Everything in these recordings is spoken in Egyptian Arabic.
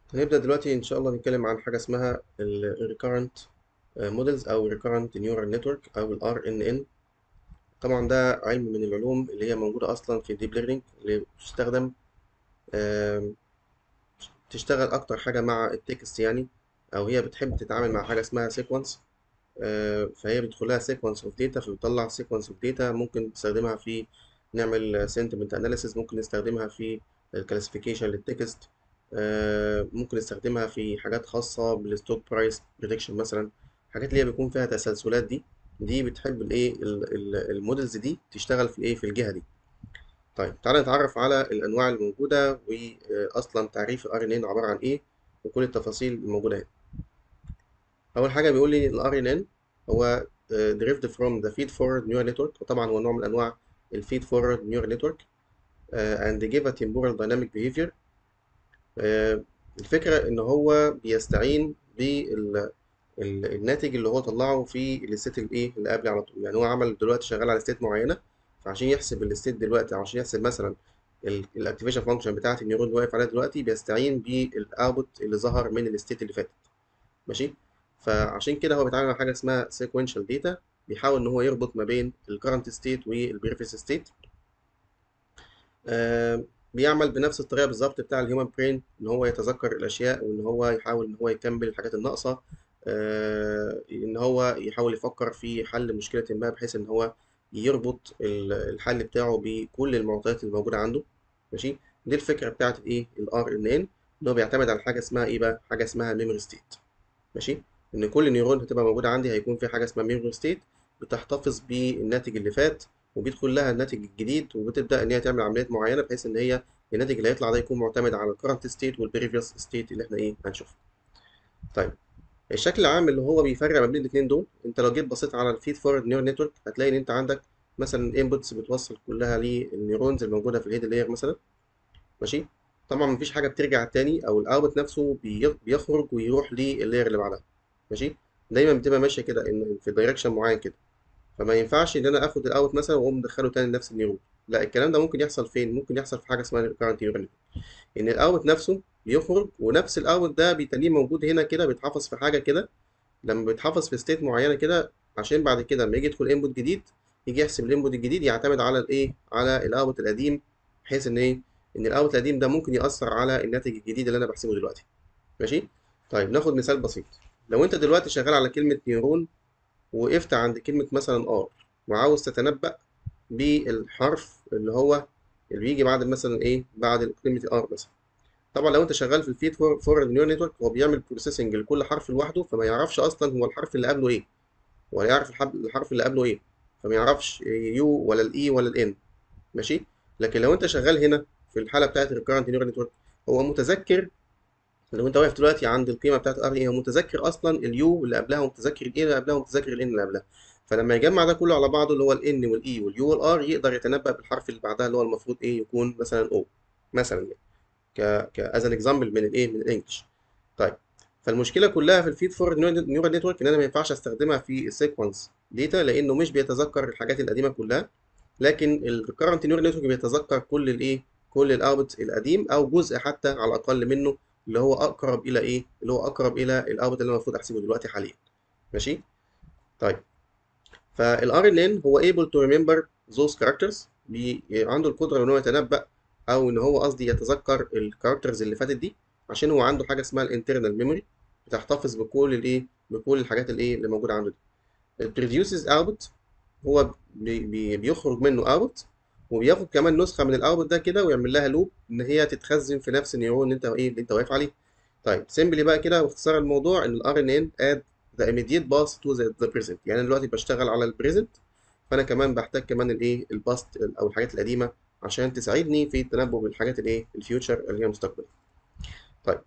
هنبدأ دلوقتي إن شاء الله نتكلم عن حاجة اسمها ال Recurrent Models أو Recurrent Neural Network أو ال RNN طبعا ده علم من العلوم اللي هي موجودة أصلا في الديب ليرنينج اللي بتستخدم آم، تشتغل أكتر حاجة مع التكست يعني أو هي بتحب تتعامل مع حاجة اسمها سيكونس فهي بيدخلها سيكونس اوف داتا فبتطلع سيكونس اوف داتا ممكن تستخدمها في نعمل سنتمنت اناليسيس ممكن نستخدمها في الكلاسيفيكيشن للتكست آه، ممكن نستخدمها في حاجات خاصة بالستوك برايس بريدكشن مثلا حاجات اللي هي بيكون فيها تسلسلات دي دي بتحب الايه ال- ال- المودلز دي تشتغل في الايه في الجهة دي طيب تعالى نتعرف على الانواع الموجودة واصلا تعريف ال RNN عبارة عن ايه وكل التفاصيل الموجودة هنا اول حاجة بيقول لي ال RNN هو آه، derived from the feed forward neural network وطبعا هو نوع من انواع ال feed forward neural network آه، and give a temporal dynamic behavior آه، الفكرة إن هو بيستعين بالناتج اللي هو طلعه في الستيت الإيه اللي قبل على طول يعني هو عمل دلوقتي شغال على ستيت معينة فعشان يحسب الستيت دلوقتي أو عشان يحسب مثلا الأكتيفيشن فانكشن بتاعة النيورون اللي واقف عليها دلوقتي بيستعين بالأوتبوت اللي ظهر من الستيت اللي فاتت ماشي فعشان كده هو بيتعامل مع حاجة اسمها sequential data بيحاول إن هو يربط ما بين ال current state وال previous state آه، بيعمل بنفس الطريقه بالظبط بتاع الهيومن برين ان هو يتذكر الاشياء وان هو يحاول ان هو يكمل الحاجات الناقصه آه، ان هو يحاول يفكر في حل مشكله ما بحيث ان هو يربط ال- الحل بتاعه بكل المعطيات الموجوده عنده ماشي دي الفكره بتاعت الايه الار ان ان ان هو بيعتمد على حاجه اسمها ايه بقى حاجه اسمها ميموري ستيت ماشي ان كل نيورون هتبقى موجوده عندي هيكون في حاجه اسمها ميموري ستيت بتحتفظ بالناتج اللي فات وبيدخل لها الناتج الجديد وبتبدا ان هي تعمل عمليات معينه بحيث ان هي الناتج اللي هيطلع ده يكون معتمد على الكرنت ستيت والبريفيوس ستيت اللي احنا ايه هنشوفها طيب الشكل العام اللي هو بيفرق ما بين الاثنين دول انت لو جيت بصيت على الفيد فورورد نيورال نتورك هتلاقي ان انت عندك مثلا الانبوتس بتوصل كلها للنيورونز الموجوده في الهيد لاير مثلا ماشي طبعا مفيش حاجه بترجع تاني او الاوتبوت نفسه بي- بيخرج ويروح للاير اللي بعدها ماشي دايما بتبقى ماشيه كده ان في دايركشن معين كده فما ينفعش ان انا اخد الاوت مثلا واقوم مدخله تاني لنفس النيورون لا الكلام ده ممكن يحصل فين ممكن يحصل في حاجه اسمها ريكارنت نيورال ان الاوت نفسه بيخرج ونفس الاوت ده بيتنيه موجود هنا كده بيتحفظ في حاجه كده لما بيتحفظ في ستيت معينه كده عشان بعد كده لما يجي يدخل انبوت جديد يجي يحسب الانبوت الجديد يعتمد على الايه على الاوت القديم بحيث ان ايه ان الاوت القديم ده ممكن ياثر على الناتج الجديد اللي انا بحسبه دلوقتي ماشي طيب ناخد مثال بسيط لو انت دلوقتي شغال على كلمه نيورون وقفت عند كلمه مثلا ار وعاوز تتنبأ بالحرف اللي هو اللي بيجي بعد مثلا ايه بعد كلمه ار مثلا طبعا لو انت شغال في الفيد فورورد نيورال نتورك هو بيعمل بروسيسنج لكل حرف لوحده فما يعرفش اصلا هو الحرف اللي قبله ايه ولا يعرف الحرف الحرف اللي قبله ايه فما يعرفش يو ولا الاي ولا الان ماشي لكن لو انت شغال هنا في الحاله بتاعت الريكارنت نيورال نتورك هو متذكر لو انت واقف دلوقتي عند القيمه بتاعت ار ايه هو متذكر اصلا اليو اللي قبلها ومتذكر الاي اللي قبلها ومتذكر الان اللي قبلها فلما يجمع ده كله على بعضه اللي هو الان والاي واليو والار يقدر يتنبأ بالحرف اللي بعدها اللي هو المفروض ايه يكون مثلا او مثلا يعني ك ك از ان اكزامبل من الايه من الانجلش طيب فالمشكله كلها في الفيد فورورد نيورال نتورك ان انا ما ينفعش استخدمها في السيكونس داتا لانه مش بيتذكر الحاجات القديمه كلها لكن الكرنت نيورال نتورك بيتذكر كل الايه كل الاوتبوت القديم او جزء حتى على الاقل منه اللي هو اقرب الى ايه اللي هو اقرب الى الاوتبوت اللي انا المفروض احسبه دلوقتي حاليا ماشي طيب فالار ان ان هو able to remember those characters بي عنده القدره ان هو يتنبأ او ان هو قصدي يتذكر الكاركترز اللي فاتت دي عشان هو عنده حاجه اسمها الانترنال ميموري بتحتفظ بكل الايه بكل الحاجات الايه اللي موجوده عنده دي البروديوسز اوتبوت هو بي بي بيخرج منه اوت وبياخد كمان نسخه من الاوتبوت ده كده ويعمل لها لوب ان هي تتخزن في نفس النيورون اللي انت ايه اللي انت واقف عليه طيب سيمبلي بقى كده باختصار الموضوع ان الار ان ان اد the immediate pass to the, the present يعني انا دلوقتي بشتغل على البريزنت فانا كمان بحتاج كمان الايه الباست او الحاجات القديمه عشان تساعدني في التنبؤ بالحاجات الايه الفيوتشر اللي هي المستقبل طيب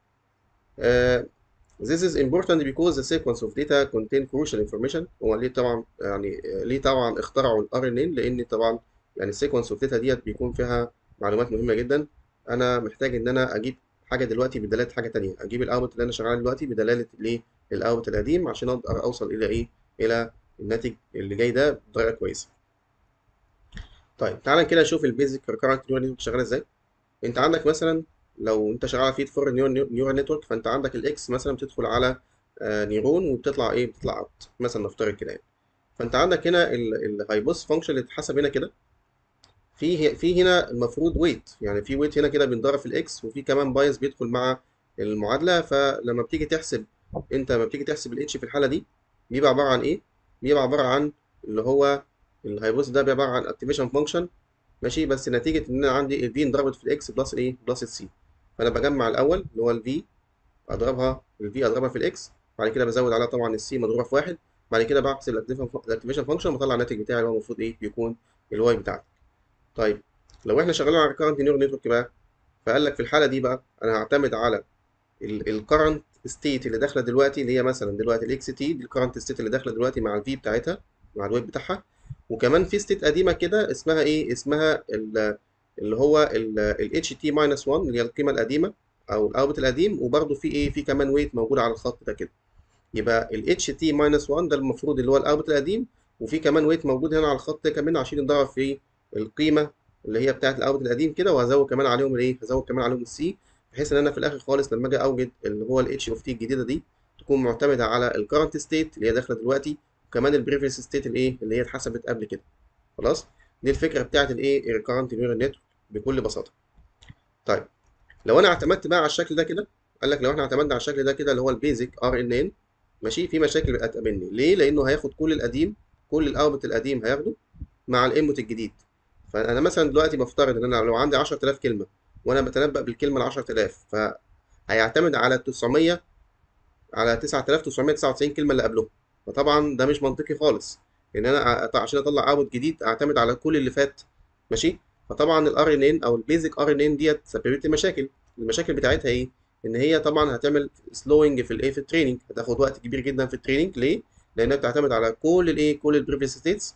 uh, this is important because the sequence of data contain crucial information هو ليه طبعا يعني آه، ليه طبعا اخترعوا ال RNN لان طبعا يعني السيكونس اوف داتا ديت بيكون فيها معلومات مهمه جدا انا محتاج ان انا اجيب حاجه دلوقتي بدلاله حاجه تانية اجيب الاوتبوت اللي انا شغال عليه دلوقتي بدلاله الايه الاوتبوت القديم عشان اقدر اوصل الى ايه الى الناتج اللي جاي ده بطريقه كويسه طيب تعالى كده نشوف البيزك ريكارنت نيورال نتورك شغاله ازاي انت عندك مثلا لو انت شغال على فيد فور نيورال نتورك فانت عندك الاكس مثلا بتدخل على آه، نيرون وبتطلع ايه بتطلع اوت مثلا نفترض كده يعني فانت عندك هنا الهايبوث فانكشن اللي اتحسب هنا كده في في هنا المفروض ويت يعني في ويت هنا كده بينضرب في الاكس وفي كمان بايس بيدخل مع المعادله فلما بتيجي تحسب انت لما بتيجي تحسب الاتش في الحاله دي بيبقى عباره عن ايه بيبقى عباره عن اللي هو الهايبوث ده بيبقى عباره عن اكتيفيشن فانكشن ماشي بس نتيجه ان انا عندي الفي انضربت في الاكس بلس الايه بلس السي فانا بجمع الاول اللي هو الفي اضربها الفي اضربها في الاكس بعد كده بزود عليها طبعا السي مضروبه في واحد بعد كده بحسب الاكتيفيشن فانكشن بطلع الناتج بتاعي اللي هو المفروض ايه يكون الواي بتاعتي طيب لو احنا شغالين على الكرنت نيور نتورك بقى فقال لك في الحاله دي بقى انا هعتمد على الكرنت ستيت اللي داخله دلوقتي اللي هي مثلا دلوقتي الاكس تي دي الكرنت ستيت اللي داخله دلوقتي مع الفي بتاعتها مع الويب بتاعها وكمان في ستيت قديمه كده اسمها ايه اسمها اللي هو ال اتش تي ماينس 1 اللي هي القيمه القديمه او الاوتبوت القديم وبرده في ايه في كمان ويت موجود على الخط ده كده يبقى ال اتش تي ماينس 1 ده المفروض اللي هو الاوتبوت القديم وفي كمان ويت موجود هنا على الخط ده كمان عشان ينضرب في القيمه اللي هي بتاعت الاوتبوت القديم كده وهزود كمان عليهم الايه هزود كمان عليهم السي بحيث ان انا في الاخر خالص لما اجي اوجد اللي هو الاتش اوف تي الجديده دي تكون معتمده على الكرنت ستيت اللي هي داخله دلوقتي وكمان البريفيس ستيت الايه اللي هي اتحسبت قبل كده خلاص دي الفكره بتاعت الايه الكرنت نيورال نتورك بكل بساطه طيب لو انا اعتمدت بقى على الشكل ده كده قال لك لو احنا اعتمدنا على الشكل ده كده اللي هو البيزك ار ان ان ماشي في مشاكل هتقابلني ليه لانه هياخد كل القديم كل الاوتبوت القديم هياخده مع الانبوت الجديد فانا مثلا دلوقتي بفترض ان انا لو عندي 10000 كلمه وانا بتنبأ بالكلمه ال 10000 فهيعتمد على 900 على 9999 كلمه اللي قبلهم فطبعا ده مش منطقي خالص ان انا عشان اطلع اوت جديد اعتمد على كل اللي فات ماشي فطبعا الار ان ان او البيزك ار ان ان ديت سببت لي مشاكل المشاكل بتاعتها ايه ان هي طبعا هتعمل سلوينج في الايه في التريننج هتاخد وقت كبير جدا في التريننج ليه لانها بتعتمد على كل الايه كل البريفيس ستيتس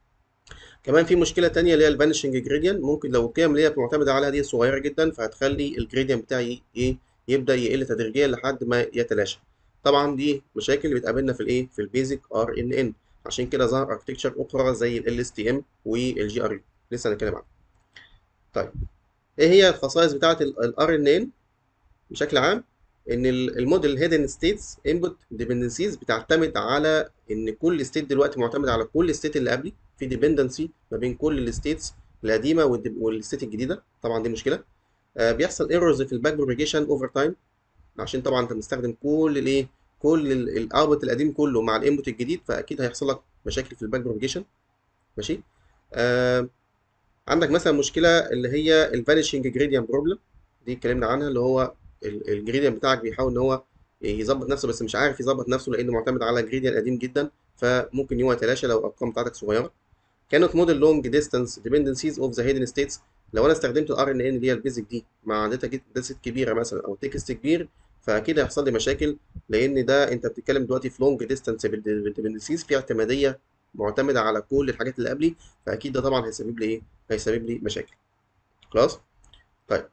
كمان في مشكله تانية اللي هي الفانشنج جريديان ممكن لو القيم اللي هي معتمده عليها دي صغيره جدا فهتخلي الجريديان بتاعي ايه يبدا يقل تدريجيا لحد ما يتلاشى طبعا دي مشاكل اللي بتقابلنا في الايه في البيزك ار ان ان عشان كده ظهر اركتكتشر اخرى زي ال اس تي ام والجي ار لسه هنتكلم عنها طيب ايه هي الخصائص بتاعه الار ان ان بشكل عام ان الموديل هيدن ستيتس انبوت ديبندنسيز بتعتمد على ان كل ستيت دلوقتي معتمد على كل ستيت اللي قبلي في ديبندنسي ما بين كل الستيتس القديمه والستيت الجديده طبعا دي مشكله آه بيحصل ايرورز في الباك بروبيجيشن اوفر تايم عشان طبعا انت مستخدم كل الايه كل الاوتبوت القديم كله مع الانبوت الجديد فاكيد هيحصل لك مشاكل في الباك بروبيجيشن ماشي آه عندك مثلا مشكله اللي هي الفانيشنج جريديان بروبلم دي اتكلمنا عنها اللي هو الجريديان بتاعك بيحاول ان هو يظبط نفسه بس مش عارف يظبط نفسه لانه معتمد على جريديان قديم جدا فممكن هو يتلاشى لو الارقام بتاعتك صغيره كانت موديل لونج ديستانس ديبندنسيز اوف ذا هيدن ستيتس لو انا استخدمت الار ان ان اللي هي البيزك دي مع داتا داتا سيت كبيره مثلا او تكست كبير فاكيد هيحصل لي مشاكل لان ده انت بتتكلم دلوقتي في لونج ديستانس ديبندنسيز في اعتماديه معتمده على كل الحاجات اللي قبلي فاكيد ده طبعا هيسبب لي ايه هيسبب لي مشاكل خلاص طيب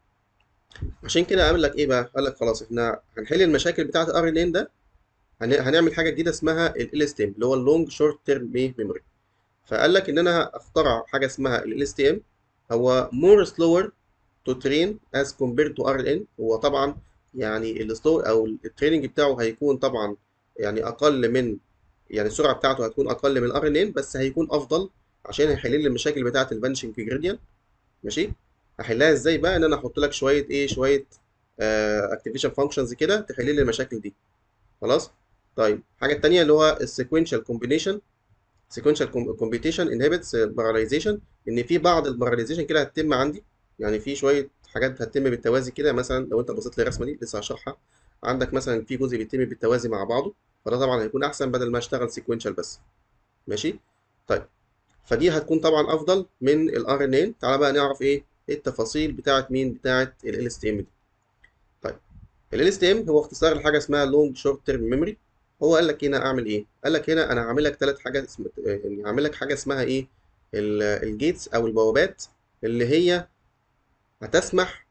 عشان كده قال لك ايه بقى قال لك خلاص احنا هنحل المشاكل بتاعه الار ان ان ده هنعمل حاجه جديده اسمها ال اس تي ام اللي هو اللونج شورت تيرم ميموري فقال لك ان انا اخترع حاجه اسمها ال اس تي ام هو more slower to train as compared to RLN هو طبعا يعني السلو او التريننج بتاعه هيكون طبعا يعني اقل من يعني السرعه بتاعته هتكون اقل من الار ان ان بس هيكون افضل عشان هيحل لي المشاكل بتاعه الفانشنج جريديان ماشي هحلها ازاي بقى ان انا احط لك شويه ايه شويه اكتيفيشن فانكشنز كده تحل لي المشاكل دي خلاص طيب الحاجه الثانيه اللي هو السيكوينشال كومبينيشن سيكوينشال كومبيتيشن انهبتس باراليزيشن ان في بعض الباراليزيشن كده هتتم عندي يعني في شويه حاجات هتتم بالتوازي كده مثلا لو انت بصيت للرسمه دي لسه هشرحها عندك مثلا في جزء بيتم بالتوازي مع بعضه فده طبعا هيكون احسن بدل ما اشتغل سيكوينشال بس ماشي طيب فدي هتكون طبعا افضل من الار ان ان تعالى بقى نعرف ايه التفاصيل بتاعه مين بتاعه ال اس تي ام دي طيب ال اس تي ام هو اختصار لحاجه اسمها لونج شورت تيرم ميموري هو قال لك هنا اعمل ايه قال لك هنا انا هعمل لك ثلاث حاجات اسم... يعني هعمل لك حاجه اسمها ايه الجيتس او البوابات اللي هي هتسمح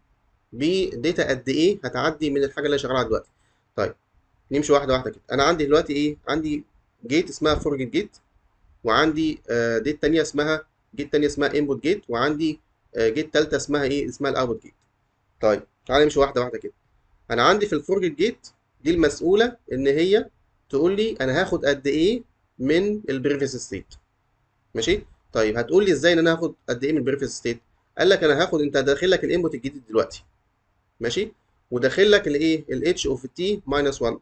بداتا قد ايه هتعدي من الحاجه اللي انا شغال عليها دلوقتي طيب نمشي واحده واحده كده انا عندي دلوقتي ايه عندي جيت اسمها فورجيت جيت وعندي آه ديت تانية اسمها جيت تانية اسمها انبوت جيت وعندي آه جيت تالتة اسمها ايه اسمها الاوتبوت جيت طيب تعالى نمشي واحده واحده كده انا عندي في الفورج جيت دي المسؤوله ان هي تقول لي انا هاخد قد ايه من البريفيس ستيت ماشي طيب هتقول لي ازاي ان انا هاخد قد ايه من البريفيس ستيت قال لك انا هاخد انت داخل لك الانبوت الجديد دلوقتي ماشي وداخل لك الايه الاتش اوف تي ماينس 1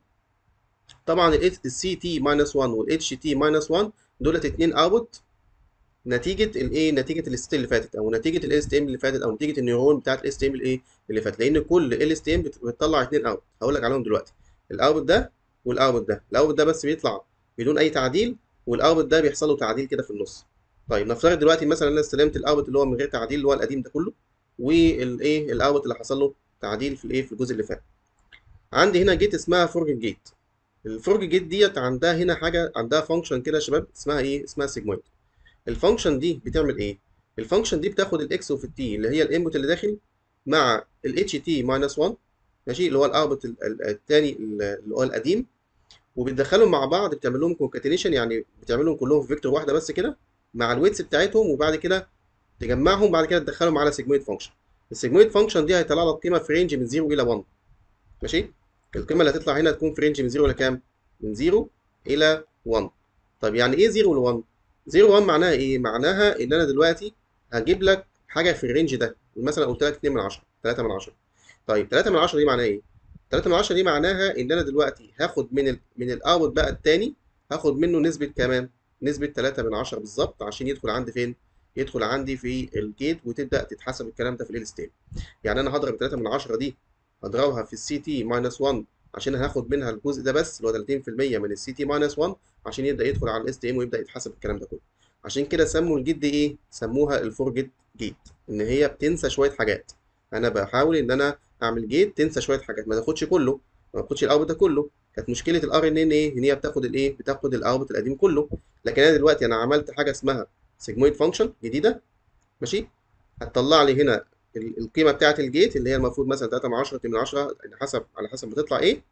طبعا السي تي ماينس 1 والاتش تي ماينس 1 دولت اتنين اوتبوت نتيجه الايه نتيجه الست اللي فاتت او نتيجه الاس تي ام اللي فاتت او نتيجه النيورون بتاعت الاس تي ام الايه اللي فاتت لان كل ال اس تي ام بتطلع اتنين اوت هقول لك عليهم دلوقتي الاوتبوت ده والاوتبوت ده الاوتبوت ده بس بيطلع بدون اي تعديل والاوتبوت ده بيحصل له تعديل كده في النص طيب نفترض دلوقتي مثلا انا استلمت الاوتبوت اللي هو من غير تعديل اللي هو القديم ده كله والايه الاوتبوت اللي حصل له تعديل في الايه في الجزء اللي فات عندي هنا جيت اسمها فورج جيت الفورج جيت ديت عندها هنا حاجه عندها فانكشن كده يا شباب اسمها ايه اسمها سيجمويد الفانكشن دي بتعمل ايه الفانكشن دي بتاخد الاكس اوف التي اللي هي الانبوت اللي داخل مع الاتش تي ماينس 1 ماشي اللي هو الاوتبوت الثاني اللي هو القديم وبتدخلهم مع بعض بتعمل لهم كونكاتينيشن يعني بتعمل لهم كلهم في فيكتور واحده بس كده مع الويتس بتاعتهم وبعد كده تجمعهم بعد كده تدخلهم على سيجمويد فانكشن السيجمويد فانكشن دي هيطلع لك قيمه في رينج من 0 الى 1 ماشي القيمه اللي هتطلع هنا تكون في رينج من 0 الى كام من 0 الى 1 طب يعني ايه 0 ل 1 0 1 معناها ايه معناها ان انا دلوقتي هجيب لك حاجه في الرينج ده مثلا قلت لك 2 من 10 3 من 10 طيب 3 من 10 دي معناها ايه 3 من 10 دي معناها ان انا دلوقتي هاخد من ال من الاوت بقى الثاني هاخد منه نسبه كمان نسبه 3 من 10 بالظبط عشان يدخل عندي فين يدخل عندي في الجيت وتبدا تتحسب الكلام ده في ال ستيم يعني انا هضرب 3 من 10 دي هضربها في السي تي ماينس 1 عشان هاخد منها الجزء ده بس اللي هو 30% من السي تي ماينس 1 عشان يبدا يدخل على الاس تي ام ويبدا يتحسب الكلام ده كله عشان كده سموا الجيت دي ايه سموها الفور جيت جيت ان هي بتنسى شويه حاجات انا بحاول ان انا اعمل جيت تنسى شويه حاجات ما تاخدش كله ما تاخدش الاوتبوت ده كله كانت مشكله الار ان ان ايه ان هي بتاخد الايه بتاخد الاوتبوت القديم كله لكن انا دلوقتي انا عملت حاجه اسمها سيجمويد فانكشن جديده ماشي هتطلع لي هنا القيمه بتاعه الجيت اللي هي المفروض مثلا 3 من 10 2 من 10 على حسب على حسب بتطلع ايه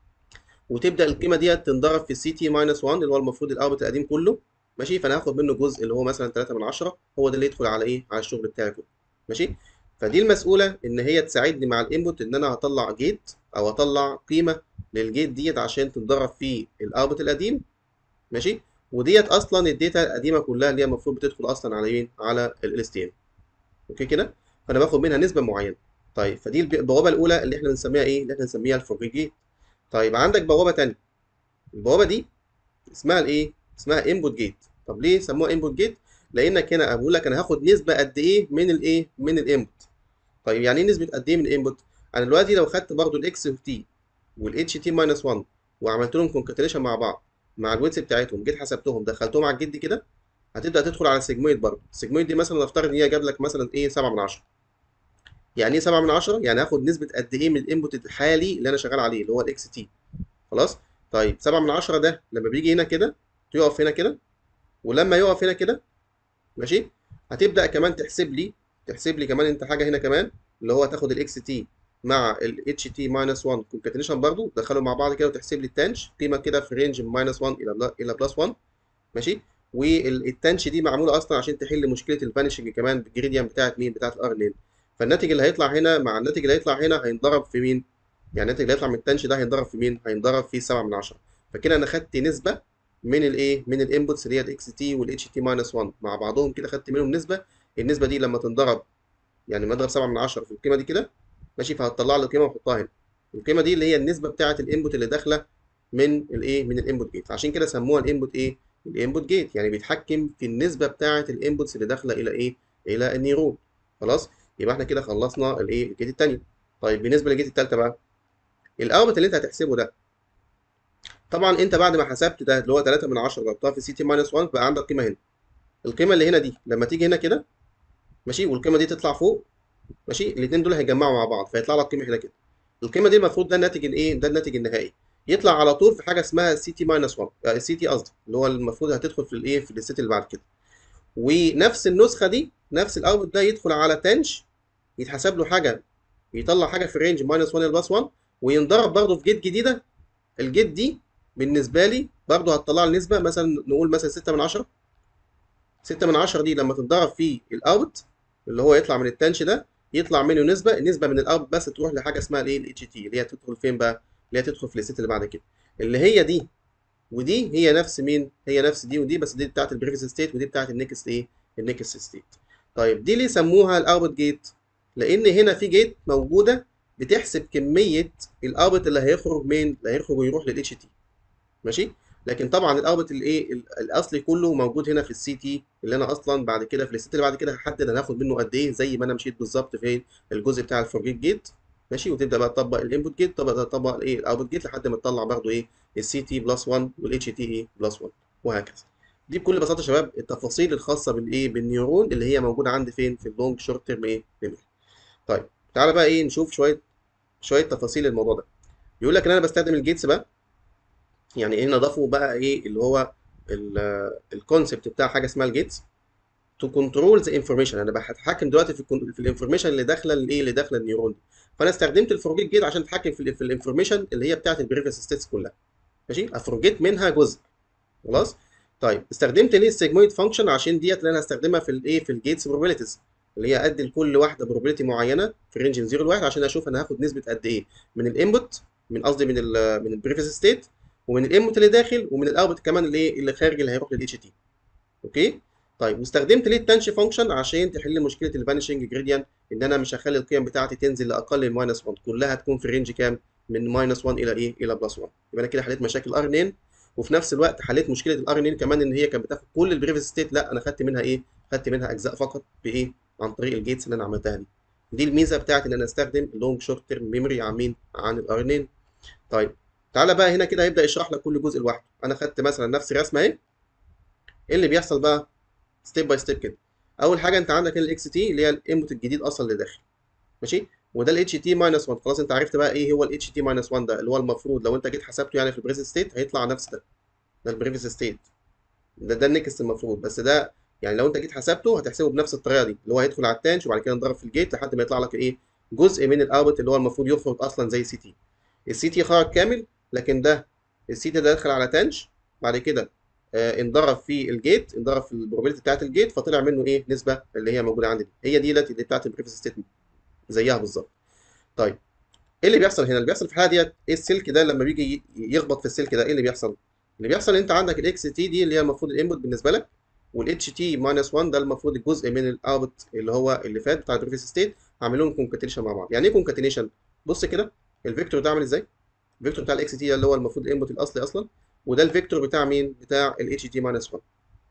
وتبدا القيمه ديت تنضرب في السي تي ماينس 1 اللي هو المفروض الاوتبوت القديم كله ماشي فانا هاخد منه جزء اللي هو مثلا 3 من 10 هو ده اللي يدخل على ايه على الشغل بتاعي كله ماشي فدي المسؤوله ان هي تساعدني مع الانبوت ان انا هطلع جيت او اطلع قيمه للجيت ديت عشان تتضرب في الاوتبوت القديم ماشي وديت اصلا الداتا القديمه كلها اللي هي المفروض بتدخل اصلا على مين على ال اس تي ام اوكي كده فانا باخد منها نسبه معينه طيب فدي البوابه الاولى اللي احنا بنسميها ايه اللي احنا بنسميها الفورج جيت طيب عندك بوابه ثانيه البوابه دي اسمها الايه اسمها انبوت جيت طب ليه سموها انبوت جيت لانك هنا بقول لك انا هاخد نسبه قد ايه من الايه من الانبوت طيب يعني ايه نسبه قد ايه من الانبوت انا دلوقتي لو خدت برضو الاكس اوف تي والاتش تي ماينس 1 وعملت لهم كونكاتينيشن مع بعض مع الويتس بتاعتهم جيت حسبتهم دخلتهم على الجيت دي كده هتبدا تدخل على السيجمويد برضه السيجمويد دي مثلا نفترض ان هي جاب لك مثلا ايه 7 من 10 يعني ايه 7 من 10 يعني هاخد نسبه قد ايه من الانبوت الحالي اللي انا شغال عليه اللي هو الاكس تي خلاص طيب 7 من 10 ده لما بيجي هنا كده يقف هنا كده ولما يقف هنا كده ماشي هتبدا كمان تحسب لي تحسب لي كمان انت حاجه هنا كمان اللي هو تاخد الاكس تي مع الاتش تي ماينس 1 كونكاتينيشن برضه تدخلهم مع بعض كده وتحسب لي التانش قيمه كده في رينج من ماينس 1 الى بلا الى بلس 1 ماشي والتانش دي معموله اصلا عشان تحل مشكله الفانشنج كمان بالجريديان بتاعت مين بتاعت الار ان ان فالناتج اللي هيطلع هنا مع الناتج اللي هيطلع هنا هينضرب في مين يعني الناتج اللي هيطلع من التانش ده هينضرب في مين هينضرب في 7 من 10 فكده انا خدت نسبه من الايه من الانبوتس اللي هي الاكس تي والاتش تي ماينس 1 مع بعضهم كده خدت منهم نسبه النسبه دي لما تنضرب يعني مضرب 7 من 10 في القيمه دي كده ماشي فهتطلع لي القيمه واحطها هنا القيمه دي اللي هي النسبه بتاعه الانبوت اللي داخله من الايه من الانبوت جيت عشان كده سموها الانبوت ايه الانبوت جيت يعني بيتحكم في النسبه بتاعه الانبوتس اللي داخله الى ايه الى النيرون خلاص يبقى احنا كده خلصنا الايه الجيت الثانيه طيب بالنسبه للجيت الثالثه بقى الاوتبوت اللي انت هتحسبه ده طبعا انت بعد ما حسبت ده اللي هو 3 من 10 ضربتها في سي تي ماينس 1 بقى عندك قيمه هنا القيمه اللي هنا دي لما تيجي هنا كده ماشي والقيمه دي تطلع فوق ماشي الاثنين دول هيجمعوا مع بعض فيطلع لك قيمه هنا كده القيمه دي المفروض ده الناتج الايه ده الناتج النهائي يطلع على طول في حاجه اسمها سي تي ماينس 1 السي تي قصدي اللي هو المفروض هتدخل في الايه في الست اللي بعد كده ونفس النسخه دي نفس الاوتبوت ده يدخل على تنش يتحسب له حاجه يطلع حاجه في الرينج ماينس 1 بلس 1 وينضرب برضه في جيت جديده الجيت دي بالنسبه لي برضه هتطلع لي نسبه مثلا نقول مثلا 6 من 10 6 من 10 دي لما تنضرب في الاوت اللي هو يطلع من التنش ده يطلع منه نسبه النسبه من الاوت بس تروح لحاجه اسمها الايه الاتش تي اللي هي تدخل فين بقى اللي هي تدخل في الست اللي بعد كده اللي هي دي ودي هي نفس مين هي نفس دي ودي بس دي بتاعت البريفيس ستيت ودي بتاعت النكست ايه النكست ستيت طيب دي ليه سموها الاوتبوت جيت لان هنا في جيت موجوده بتحسب كميه الاوتبوت اللي هيخرج من اللي هيخرج ويروح للاتش تي ماشي لكن طبعا الاوتبوت الايه الاصلي كله موجود هنا في السي تي اللي انا اصلا بعد كده في الست اللي بعد كده هحدد انا هاخد منه قد ايه زي ما انا مشيت بالظبط في الجزء بتاع الفورجيت جيت ماشي وتبدا بقى تطبق الانبوت جيت تطبق تطبق الايه الاوتبوت جيت لحد ما تطلع برضو ايه السي تي بلس 1 والاتش تي ايه بلس 1 وهكذا دي بكل بساطه يا شباب التفاصيل الخاصه بالايه بالنيورون اللي هي موجوده عندي فين في اللونج شورت تيرم ايه ميموري طيب تعالى بقى ايه نشوف شويه شويه تفاصيل الموضوع ده بيقول لك ان انا بستخدم الجيتس بقى يعني ايه نضافه بقى ايه اللي هو الكونسبت بتاع حاجه اسمها الجيتس تو كنترول ذا انفورميشن انا بتحكم دلوقتي في ال في الانفورميشن اللي داخله الايه اللي داخله النيورون دي فانا استخدمت الفورجيت جيت عشان اتحكم في ال في الانفورميشن اللي هي بتاعت البريفيس ستيتس كلها ماشي افورجيت منها جزء خلاص طيب استخدمت ليه السيجمويد فانكشن عشان ديت اللي انا هستخدمها في الايه في الجيتس بروبابيلتيز اللي هي ادي لكل واحده بروبابيلتي معينه في رينج من 0 ل 1 عشان اشوف انا هاخد نسبه قد ايه من الانبوت من قصدي من ال من البريفيس ستيت ومن الانبوت اللي داخل ومن الاوتبوت كمان اللي ايه اللي خارج اللي هيروح للاتش تي اوكي طيب واستخدمت ليه التنش فانكشن عشان تحل مشكله الفانيشنج جريديان ان انا مش هخلي القيم بتاعتي تنزل لاقل من ماينس 1 كلها تكون في رينج كام من ماينس 1 الى ايه الى بلس 1 يبقى انا كده حليت مشاكل ار ان ان وفي نفس الوقت حليت مشكله الار ان ان كمان ان هي كانت بتاخد كل البريفيس ستيت لا انا خدت منها ايه خدت منها اجزاء فقط بايه عن طريق الجيتس اللي انا عملتها دي دي الميزه بتاعت ان انا استخدم اللونج شورت تيرم ميموري عن مين عن الار ان ان طيب تعالى بقى هنا كده هيبدا يشرح لك كل جزء لوحده انا خدت مثلا نفس الرسمه اهي ايه اللي بيحصل بقى ستيب باي ستيب كده اول حاجه انت عندك هنا الاكس تي اللي هي الانبوت الجديد اصلا اللي داخل ماشي وده الاتش تي ماينس 1 خلاص انت عرفت بقى ايه هو الاتش تي ماينس 1 ده اللي هو المفروض لو انت جيت حسبته يعني في البريفيس ستيت هيطلع نفس ده ده البريفيس ستيت ده ده النكست المفروض بس ده يعني لو انت جيت حسبته هتحسبه بنفس الطريقه دي اللي هو هيدخل على التانش وبعد كده نضرب في الجيت لحد ما يطلع لك ايه جزء من الاوتبوت اللي هو المفروض يخرج اصلا زي السي تي السي تي خرج كامل لكن ده السي تي ده دخل على تانش بعد كده آه انضرب في الجيت انضرب في البروبابيلتي بتاعت الجيت فطلع منه ايه نسبه اللي هي موجوده عندي دي هي دي التي بتاعت البريفيس ستيت زيها بالظبط طيب ايه اللي بيحصل هنا اللي بيحصل في الحاله ديت ايه السلك ده لما بيجي يخبط في السلك ده ايه اللي بيحصل اللي بيحصل ان انت عندك الاكس تي دي اللي هي المفروض الانبوت بالنسبه لك والاتش تي ماينس 1 ده المفروض الجزء من الاوتبوت اللي هو اللي فات بتاع البريفيس ستيت هعمل لهم كونكاتينيشن مع بعض يعني ايه كونكاتينيشن بص كده الفيكتور ده عامل ازاي الفيكتور بتاع الاكس تي اللي هو المفروض الانبوت الاصلي اصلا وده الفيكتور بتاع مين بتاع الاتش تي ماينس 1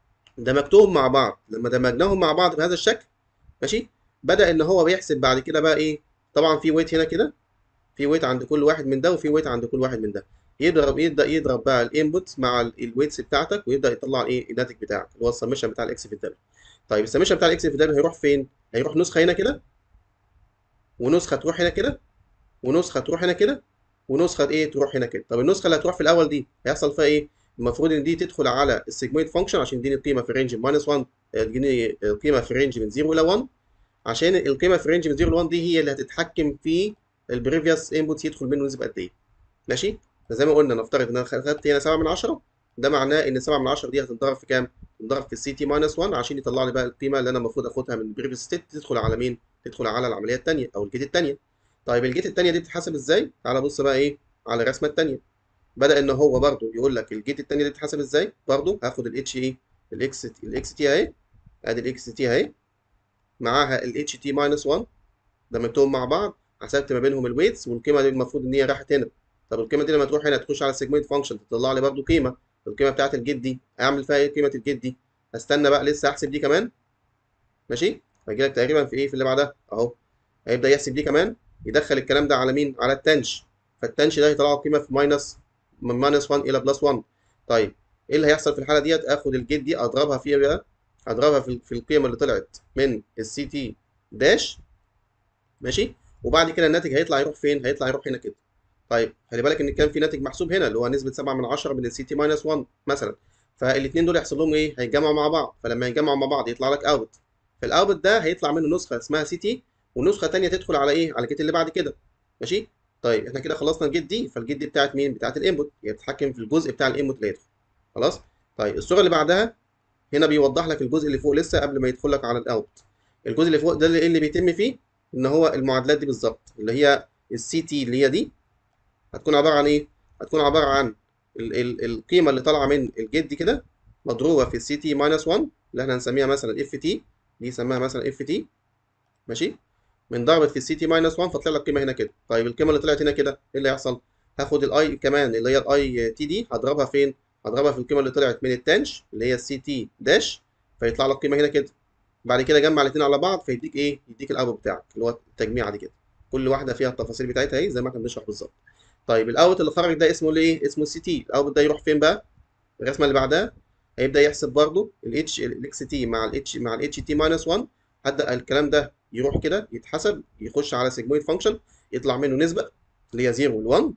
دمجتهم مع بعض لما دمجناهم مع بعض بهذا الشكل ماشي بدا ان هو بيحسب بعد كده بقى ايه طبعا في ويت هنا كده في ويت عند كل واحد من ده وفي ويت عند كل واحد من ده يضرب يبدا يضرب بقى الانبوت مع الويتس بتاعتك ويبدا يطلع ايه الناتج بتاعك اللي هو السمشن بتاع الاكس في الدبل طيب السمشن بتاع الاكس في الدبل هيروح فين هيروح نسخه هنا كده ونسخه تروح هنا كده ونسخه تروح هنا كده ونسخه ايه تروح هنا كده طب النسخه اللي هتروح في الاول دي هيحصل فيها ايه المفروض ان دي تدخل على السيجمويد فانكشن عشان يديني القيمه في رينج ماينس 1 تديني القيمه في رينج من 0 الى 1 عشان القيمه في رينج من 0 ل 1 دي هي اللي هتتحكم في البريفيوس انبوتس يدخل منه نسبه قد ايه ماشي زي ما قلنا نفترض ان انا خدت هنا 7 من 10 ده معناه ان 7 من 10 دي هتنضرب في كام؟ تنضرب في السي تي ماينس 1 عشان يطلع لي بقى القيمه اللي انا المفروض اخدها من البريفيوس ستيت تدخل على مين؟ تدخل على العمليه الثانيه او الجيت الثانيه. طيب الجيت الثانيه دي بتتحسب ازاي؟ تعالى بص بقى ايه على الرسمه الثانيه. بدا ان هو برده يقول لك الجيت الثانيه دي بتتحسب ازاي؟ برده هاخد الاتش ايه؟ الاكس الاكس تي اهي ادي الاكس تي اهي معاها الاتش تي ماينس 1 دمجتهم مع بعض حسبت ما بينهم الويتس والقيمه دي المفروض ان هي راحت هنا طب القيمه دي لما تروح هنا تخش على السيجمنت فانكشن تطلع لي برده قيمه القيمه بتاعت الجيت دي اعمل فيها ايه قيمه الجيت دي استنى بقى لسه احسب دي كمان ماشي هيجي لك تقريبا في ايه في اللي بعدها اهو هيبدا يحسب دي كمان يدخل الكلام ده على مين على التنش فالتنش ده هيطلع قيمه في ماينس من ماينس 1 الى بلس 1 طيب ايه اللي هيحصل في الحاله ديت اخد الجيت دي اضربها فيها بقى اضربها في, في القيمه اللي طلعت من السي تي داش ماشي وبعد كده الناتج هيطلع يروح فين هيطلع يروح هنا كده طيب خلي بالك ان كان في ناتج محسوب هنا اللي هو نسبه 7 من 10 من السي تي ماينس 1 مثلا فالاثنين دول يحصل لهم ايه هيتجمعوا مع بعض فلما يتجمعوا مع بعض يطلع لك اوت فالاوت ده هيطلع منه نسخه اسمها سي تي ونسخه ثانيه تدخل على ايه على الجيت اللي بعد كده ماشي طيب احنا كده خلصنا الجيت دي فالجيت دي بتاعت مين بتاعت الانبوت هي بتتحكم في الجزء بتاع الانبوت اللي يدخل خلاص طيب الصوره اللي بعدها هنا بيوضح لك الجزء اللي فوق لسه قبل ما يدخل لك على الاوت الجزء اللي فوق ده اللي, اللي بيتم فيه ان هو المعادلات دي بالظبط اللي هي السي تي اللي هي دي هتكون عباره عن ايه هتكون عباره عن ال ال القيمه اللي طالعه من الجيت دي كده مضروبه في السي تي ماينس 1 اللي احنا هنسميها مثلا اف تي دي سماها مثلا اف تي ماشي من ضربت في السي تي ماينس 1 فطلع لك قيمه هنا كده طيب القيمه اللي طلعت هنا كده ايه اللي هيحصل هاخد الاي كمان اللي هي الاي تي دي هضربها فين هضربها في القيمه اللي طلعت من التانش اللي هي السي تي داش فيطلع لك قيمه هنا كده بعد كده جمع الاثنين على بعض فيديك ايه يديك الاوت بتاعك اللي هو التجميعه دي كده كل واحده فيها التفاصيل بتاعتها اهي زي ما احنا بنشرح بالظبط طيب الاوت اللي خرج ده اسمه ايه اسمه السي تي الاوت ده يروح فين بقى الرسمه اللي بعدها هيبدا يحسب برضو الاتش الاكس تي مع الاتش مع الاتش تي ماينس 1 هبدا الكلام ده يروح كده يتحسب يخش على سيجمويد فانكشن يطلع منه نسبه اللي هي 0 ل 1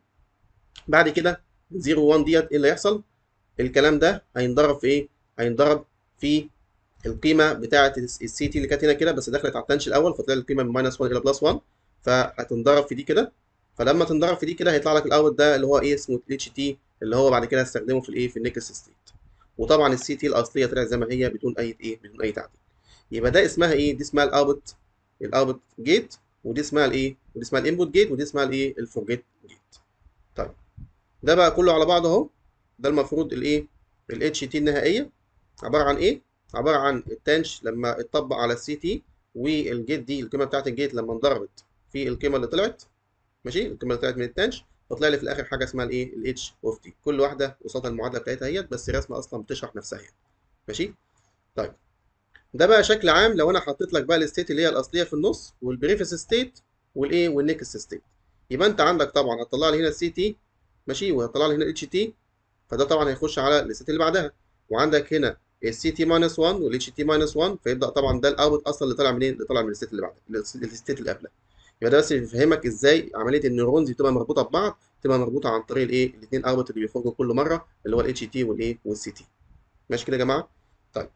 بعد كده 0 1 ديت ايه اللي هيحصل الكلام ده هينضرب في ايه هينضرب في القيمه بتاعه السي تي اللي كانت هنا كده بس دخلت على التنش الاول فطلع القيمه من ماينس 1 الى بلس 1 فهتنضرب في دي كده فلما تنضرب في دي كده هيطلع لك الاوت ده اللي هو ايه اسمه الاتش تي اللي هو بعد كده هستخدمه في الايه في النكست ستيت وطبعا السي تي الاصليه طلعت زي ما هي بدون اي ايه بدون اي تعديل يبقى ده اسمها ايه دي اسمها الاوتبوت الاوتبوت جيت ودي اسمها الايه ودي اسمها الانبوت جيت ودي اسمها الايه الفورجيت جيت طيب ده بقى كله على بعضه اهو ده المفروض الايه الاتش تي النهائيه عباره عن ايه عباره عن التانش لما اتطبق على السي تي والجيت دي القيمه بتاعت الجيت لما انضربت في القيمه اللي طلعت ماشي القيمه اللي طلعت من التانش فطلع لي في الاخر حاجه اسمها الايه الاتش اوف تي كل واحده قصادها المعادله بتاعتها هي بس رسمه اصلا بتشرح نفسها يعني ماشي طيب ده بقى شكل عام لو انا حطيت لك بقى الستيت اللي هي الاصليه في النص والبريفيس ستيت والايه والنكست ستيت يبقى انت عندك طبعا هتطلع لي هنا السي تي ماشي وهتطلع لي هنا الاتش تي فده طبعا هيخش على الستيت اللي بعدها وعندك هنا السي تي ماينس 1 والاتش تي ماينس 1 فيبدا طبعا ده الاوت اصلا اللي طالع منين اللي طالع من الستيت اللي بعدها الستيت اللي قبلها يبقى ده بس بيفهمك ازاي عمليه النيورونز بتبقى مربوطه ببعض تبقى مربوطه عن طريق الايه الاثنين اوت اللي بيخرجوا كل مره اللي هو الاتش تي والايه والسي تي ماشي كده يا جماعه طيب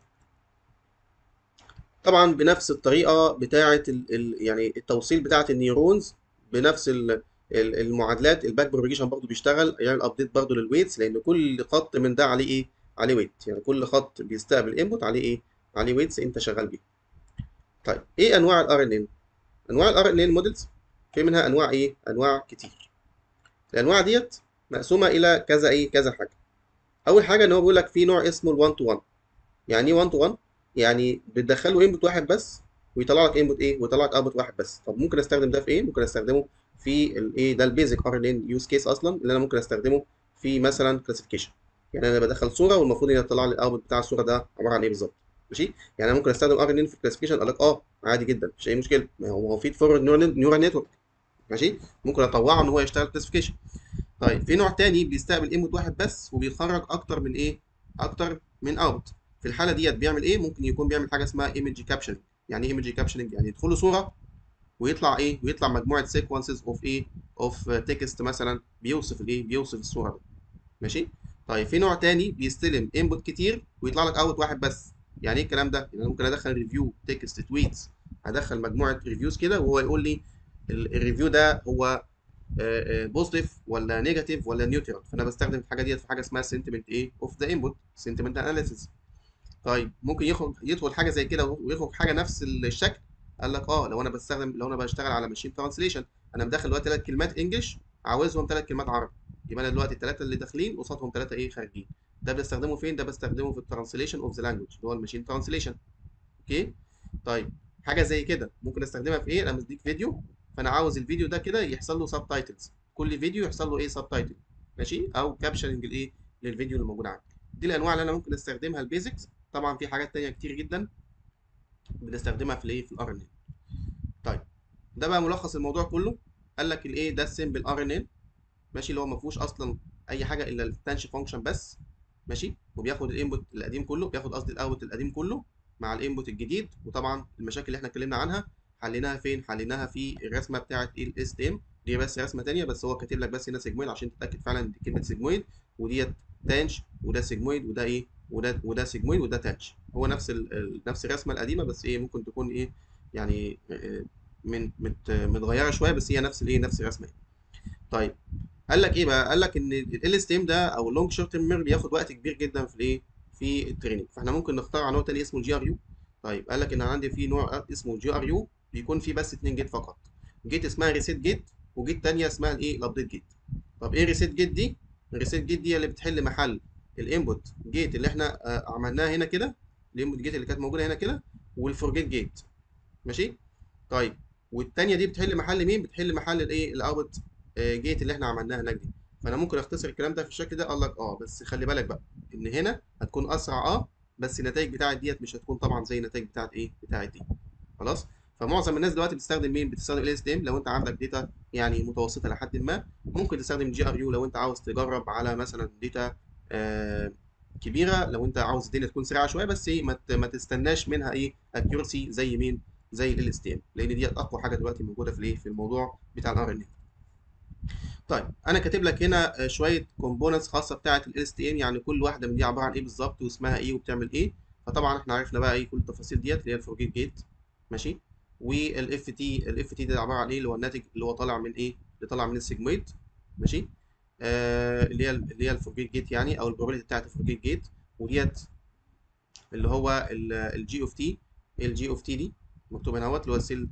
طبعا بنفس الطريقه بتاعه ال ال يعني التوصيل بتاعه النيورونز بنفس ال المعادلات الباك بروبيجيشن برضه بيشتغل يعمل ابديت برضه للويتس لان كل خط من ده عليه ايه عليه ويت يعني كل خط بيستقبل انبوت عليه ايه عليه ويتس انت شغال بيه طيب ايه انواع الار ان ان انواع الار ان ان موديلز في منها انواع ايه انواع كتير الانواع ديت مقسومه الى كذا ايه كذا حاجه اول حاجه ان هو بيقول لك في نوع اسمه ال1 تو 1 يعني ايه 1 تو 1 يعني بتدخله انبوت واحد بس ويطلع لك انبوت ايه ويطلع لك اوتبوت واحد بس طب ممكن استخدم ده في ايه ممكن استخدمه في الايه ده البيزك ار ان ان يوز كيس اصلا اللي انا ممكن استخدمه في مثلا كلاسيفيكيشن يعني انا بدخل صوره والمفروض ان يطلع لي الاوتبوت بتاع الصوره ده عباره عن ايه بالظبط ماشي يعني انا ممكن استخدم ار ان ان في الكلاسيفيكيشن اقول لك اه عادي جدا مفيش اي مشكله ما هو هو فيد فورورد نيورال نتورك ماشي ممكن اطوعه ان هو يشتغل كلاسيفيكيشن طيب في نوع تاني بيستقبل انبوت واحد بس وبيخرج اكتر من ايه اكتر من اوت في الحاله ديت بيعمل ايه ممكن يكون بيعمل حاجه اسمها ايمج كابشننج يعني ايه ايمج كابشننج يعني يدخل له صوره ويطلع ايه ويطلع مجموعه سيكونسز اوف ايه اوف تكست مثلا بيوصف الايه بيوصف الصوره دي ماشي طيب في نوع تاني بيستلم انبوت كتير ويطلع لك اوت واحد بس يعني ايه الكلام ده يعني انا ممكن ادخل ريفيو تكست تويتس هدخل مجموعه ريفيوز كده وهو يقول لي الريفيو ده هو بوزيتيف ولا نيجاتيف ولا نيوترال فانا بستخدم الحاجه ديت في حاجه اسمها سنتمنت ايه اوف ذا انبوت سنتمنت اناليسيس طيب ممكن يخرج يدخل حاجه زي كده ويخرج حاجه نفس الشكل قال لك اه لو انا بستخدم لو انا بشتغل على ماشين ترانسليشن انا مدخل دلوقتي ثلاث كلمات انجلش عاوزهم ثلاث كلمات عربي يبقى انا دلوقتي الثلاثه اللي داخلين قصادهم ثلاثه ايه خارجين ده بستخدمه فين ده بستخدمه في الترانسليشن اوف ذا لانجوج اللي هو الماشين ترانسليشن اوكي طيب حاجه زي كده ممكن استخدمها في ايه انا مديك فيديو فانا عاوز الفيديو ده كده يحصل له سب تايتلز كل فيديو يحصل له ايه سب تايتل ماشي او كابشننج الايه للفيديو اللي موجود عندك دي الانواع اللي انا ممكن استخدمها البيزكس طبعا في حاجات تانية كتير جدا بنستخدمها في الايه في الار ان ان طيب ده بقى ملخص الموضوع كله قال لك الايه ده السمبل ار ان ان ماشي اللي هو ما فيهوش اصلا اي حاجه الا التانش فانكشن بس ماشي وبياخد الانبوت القديم كله بياخد قصدي الاوت القديم كله مع الانبوت الجديد وطبعا المشاكل اللي احنا اتكلمنا عنها حليناها فين حليناها في الرسمه بتاعه الاس تي ام دي بس رسمه ثانيه بس هو كاتب لك بس هنا سيجمويد عشان تتاكد فعلا دي كلمه سيجمويد وديت تانش وده سيجمويد وده ايه وده وده سيجمويد وده تانش هو نفس ال نفس الرسمه القديمه بس ايه ممكن تكون ايه يعني من مت متغيره شويه بس هي نفس الايه نفس الرسمه طيب قال لك ايه بقى قال لك ان ال اس تي ام ده او اللونج شورت تيرم ميموري بياخد وقت كبير جدا في الايه في التريننج فاحنا ممكن نختار نوع تاني اسمه الجي ار يو طيب قال لك ان انا عندي في نوع اسمه جي ار يو بيكون في بس اتنين جيت فقط جيت اسمها ريسيت جيت وجيت تانية اسمها الايه الابديت جيت طب ايه ريسيت جيت دي الريسيت جيت دي اللي بتحل محل الانبوت جيت اللي احنا آه، عملناها هنا كده الانبوت جيت اللي كانت موجوده هنا كده والفورجيت جيت ماشي طيب والتانية دي بتحل محل مين بتحل محل الايه الاوتبوت جيت اللي احنا عملناها هناك دي فانا ممكن اختصر الكلام ده في الشكل ده اقول لك اه بس خلي بالك بقى ان هنا هتكون اسرع اه بس النتائج بتاعت ديت مش هتكون طبعا زي النتائج بتاعت ايه بتاعت دي خلاص فمعظم الناس دلوقتي بتستخدم مين بتستخدم ال اس ام لو انت عندك داتا يعني متوسطه لحد ما ممكن تستخدم جي ار يو لو انت عاوز تجرب على مثلا داتا آه كبيره لو انت عاوز الدنيا تكون سريعه شويه بس ايه ما ت- ما تستناش منها ايه اكيورسي زي مين زي ال اس ام لان دي اقوى حاجه دلوقتي موجوده في الايه في الموضوع بتاع الار ان طيب انا كاتب لك هنا آه، شويه كومبوننتس خاصه بتاعه ال اس تي ام يعني كل واحده من دي عباره عن ايه بالظبط واسمها ايه وبتعمل ايه فطبعا احنا عرفنا بقى ايه كل التفاصيل ديت اللي هي الفورجيت جيت ماشي والاف تي الاف تي ده عباره عن ايه اللي هو الناتج اللي هو طالع من ايه اللي طالع من السيجمويد ماشي آه اللي هي اللي هي الفورجيت جيت يعني او البروبابيلتي بتاعت الفورجيت جيت وديت اللي هو الجي اوف تي الجي اوف تي دي مكتوب هنا اهوت اللي هو السيل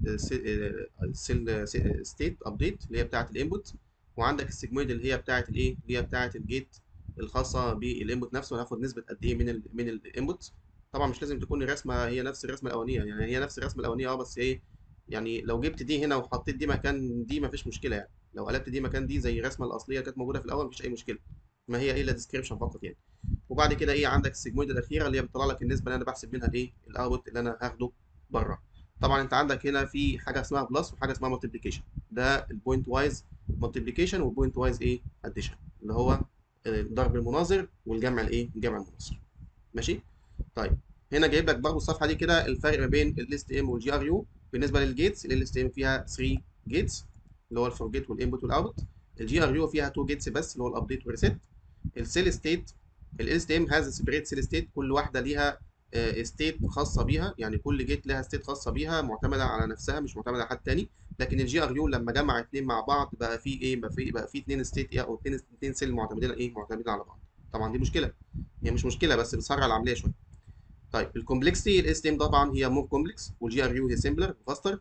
السيل ستيت ابديت اللي هي بتاعه الانبوت وعندك السيجمويد اللي هي بتاعه الايه اللي هي بتاعه الجيت الخاصه بالانبوت نفسه هناخد نسبه قد ايه من ال من الانبوت طبعا مش لازم تكون الرسمه هي نفس الرسمه الاولانيه يعني هي نفس الرسمه الاولانيه اه بس ايه يعني لو جبت دي هنا وحطيت دي مكان دي مفيش مشكله يعني لو قلبت دي مكان دي زي الرسمه الاصليه اللي كانت موجوده في الاول مفيش اي مشكله ما هي ايه الا ديسكريبشن فقط يعني وبعد كده ايه عندك السيجمويد الاخيره اللي هي بتطلع لك النسبه اللي انا بحسب منها الايه الاوتبوت اللي انا هاخده بره طبعا انت عندك هنا في حاجه اسمها بلس وحاجه اسمها مالتيبليكيشن ده البوينت وايز مالتيبليكيشن والبوينت وايز ايه اديشن اللي هو آه، ضرب المناظر والجمع الايه جمع المناظر ماشي طيب هنا جايب لك برضه الصفحه دي كده الفرق ما بين ال اس تي ام والجي ار يو بالنسبه للجيتس ال اس تي ام فيها 3 جيتس اللي هو الفور جيت والانبوت والاوتبوت الجي ار يو فيها 2 جيتس بس اللي هو الابديت والريسيت السيل ستيت ال ام هاز سيبريت سيل ستيت كل واحده ليها ستيت خاصه بيها يعني كل جيت لها ستيت خاصه بيها معتمده على نفسها مش معتمده على حد تاني لكن الجي ار يو لما جمع اتنين مع بعض بقى في ايه بقى في بقى في اتنين ستيت ايه او اتنين اتنين سيل معتمدين ايه معتمدين على بعض طبعا دي مشكله هي مش مشكله بس بتسرع العمليه شويه طيب الكومبلكسيتي الاس ام طبعا هي مور كومبلكس والجي ار يو هي سيمبلر فاستر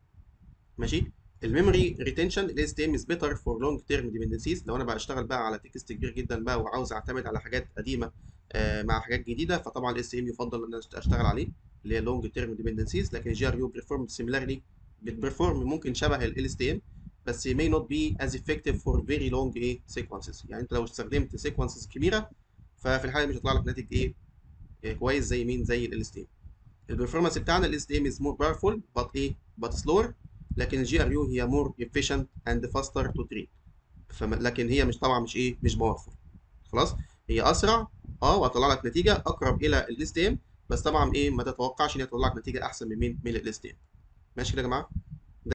ماشي الميموري ريتنشن الاس تي ام از بيتر فور لونج تيرم ديبندنسيز لو انا بقى اشتغل بقى على تكست كبير جدا بقى وعاوز اعتمد على حاجات قديمه آه مع حاجات جديده فطبعا الاس تي ام يفضل ان انا اشتغل عليه اللي هي لونج تيرم ديبندنسيز لكن الجي ار يو بيرفورم سيميلارلي بتبرفورم ممكن شبه ال تي ام بس may not be as effective for very long ايه sequences يعني انت لو استخدمت sequences كبيره ففي الحاله دي مش هيطلع لك ناتج ايه آه، كويس زي مين زي ال تي ام البرفورمانس بتاعنا ال STM is more powerful but ايه but slower لكن الجي ار يو هي more efficient and faster to train فم... لكن هي مش طبعا مش ايه مش باورفul خلاص هي اسرع اه وهتطلع لك نتيجه اقرب الى ال STM بس طبعا ايه ما تتوقعش ان هي تطلع لك نتيجه احسن من مين من ال STM ماشي كده يا جماعه